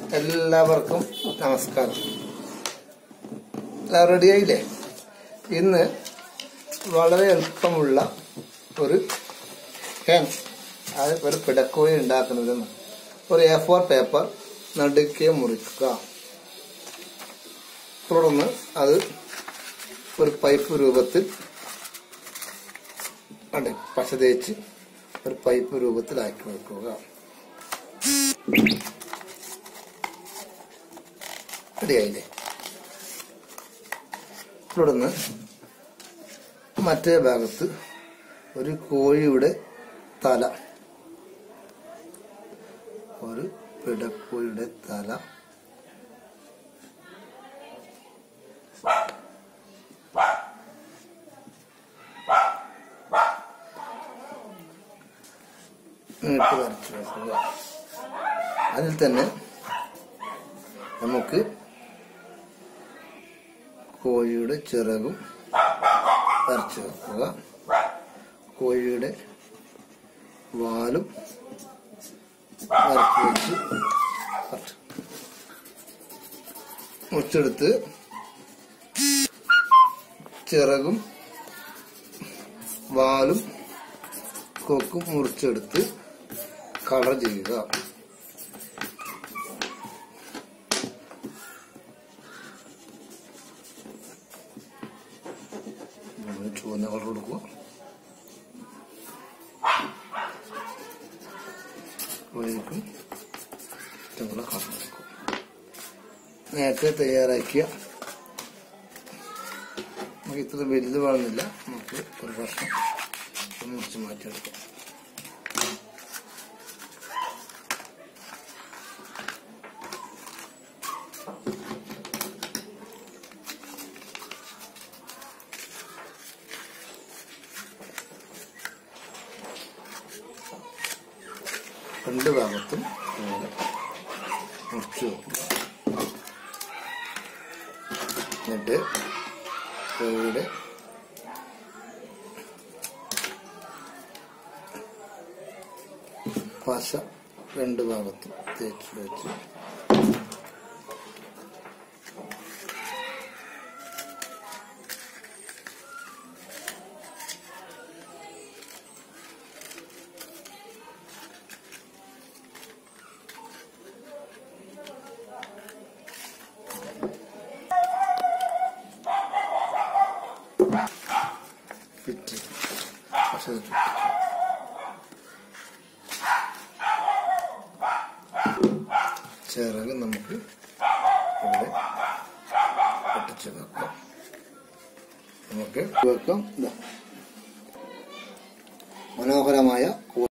എല്ലാവർക്കും നമസ്കാരം എല്ലാം റെഡിയായില്ലേ ഇന്ന് വളരെ എളുപ്പമുള്ള ഒരു ഹെൻ അത് ഒരു പിടക്കോഴി ഉണ്ടാക്കുന്നതെന്ന് ഒരു എ ഫോർ പേപ്പർ നടുക്കെ മുറിക്കുക തുടർന്ന് അത് ഒരു പൈപ്പ് രൂപത്തിൽ ഉണ്ട് പശ തേച്ച് ഒരു പൈപ്പ് രൂപത്തിലാക്കി വെക്കുക റെഡിയായില്ലേ തുടർന്ന് മറ്റേ ഭാഗത്ത് ഒരു കോഴിയുടെ തല ഒരു പിടക്കോഴിയുടെ തല നീട്ടി വരച്ചു വെക്കുക അതിൽ തന്നെ നമുക്ക് കോഴിയുടെ ചിറകും വരച്ചു വെക്കുക കോഴിയുടെ വാലും വരച്ചു വെച്ച് വരച്ചു. മുറിച്ചെടുത്ത് ചിറകും വാലും കൊക്കും മുറിച്ചെടുത്ത് കളർ ചെയ്യുക നമ്മള് ചുവന്ന കളർ കൊടുക്കുക കോഴിക്കും ഇഷ്ടമുള്ള കളർ കൊടുക്കുക നേരത്തെ തയ്യാറാക്കിയ നമുക്ക് ഇത്ര വലുത് വേണമെന്നില്ല നമുക്ക് ഒരു വർഷം മുറിച്ച് മാറ്റിയെടുക്കാം രണ്ട് ഭാഗത്തും ഇങ്ങനെ മുറിച്ച് വെക്കുക എന്നിട്ട് കോഴിയുടെ പശ രണ്ട് ഭാഗത്തും തേച്ച് വെച്ച് ഫിറ്റ് പശ ചുറ്റി ചിറക് നമുക്ക് ഇവിടെ ഒട്ടിച്ച് വെക്കാം നമുക്ക് വെക്കാം ഇതാ മനോഹരമായ